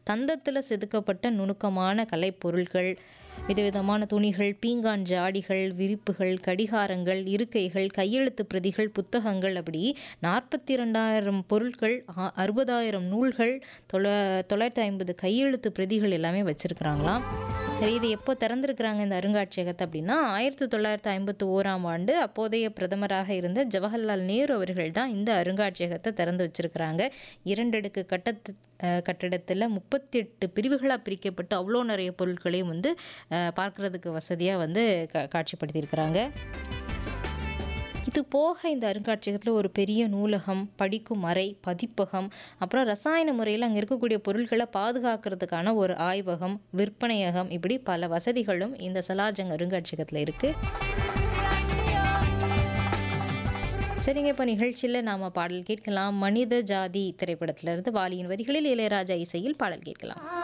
தந்தத்தில் செதுக்கப்பட்ட நுணுக்கமான கலைப்பொருள்கள் விதவிதமான துணிகள் பீங்கான் ஜாடிகள் விரிப்புகள் கடிகாரங்கள் இருக்கைகள் கையெழுத்து பிரதிகள் புத்தகங்கள் அப்படி நாற்பத்தி ரெண்டாயிரம் பொருட்கள் ஆ- அறுபதாயிரம் நூல்கள் தொள்ள தொள்ளாயிரத்தி ஐம்பது கையெழுத்து பிரதிகள் எல்லாமே வச்சுருக்குறாங்களாம் சரி இது எப்போ திறந்திருக்கிறாங்க இந்த அருங்காட்சியகத்தை அப்படின்னா ஆயிரத்தி தொள்ளாயிரத்தி ஐம்பத்தி ஓராம் ஆண்டு அப்போதைய பிரதமராக இருந்த ஜவஹர்லால் நேரு அவர்கள் தான் இந்த அருங்காட்சியகத்தை திறந்து வச்சிருக்கிறாங்க இரண்டடுக்கு கட்டத்து அஹ், கட்டிடத்தில் முப்பத்தி எட்டு பிரிவுகளாக பிரிக்கப்பட்டு அவ்வளோ நிறைய பொருட்களையும் வந்து அஹ், பார்க்கறதுக்கு வசதியாக வந்து கா காட்சிப்படுத்தியிருக்கிறாங்க இது போக இந்த அருங்காட்சியகத்தில் ஒரு பெரிய நூலகம் படிக்கும் அறை பதிப்பகம் அப்புறம் ரசாயன முறையில் அங்கே இருக்கக்கூடிய பொருட்களை பாதுகாக்கிறதுக்கான ஒரு ஆய்வகம் விற்பனையகம் இப்படி பல வசதிகளும் இந்த சலார்ஜங் அருங்காட்சியகத்தில் இருக்குது சரிங்க இப்போ நிகழ்ச்சியில் நாம் பாடல் கேட்கலாம் மனித ஜாதி திரைப்படத்திலிருந்து வாலியின் வரிகளில் இளையராஜா இசையில் பாடல் கேட்கலாம்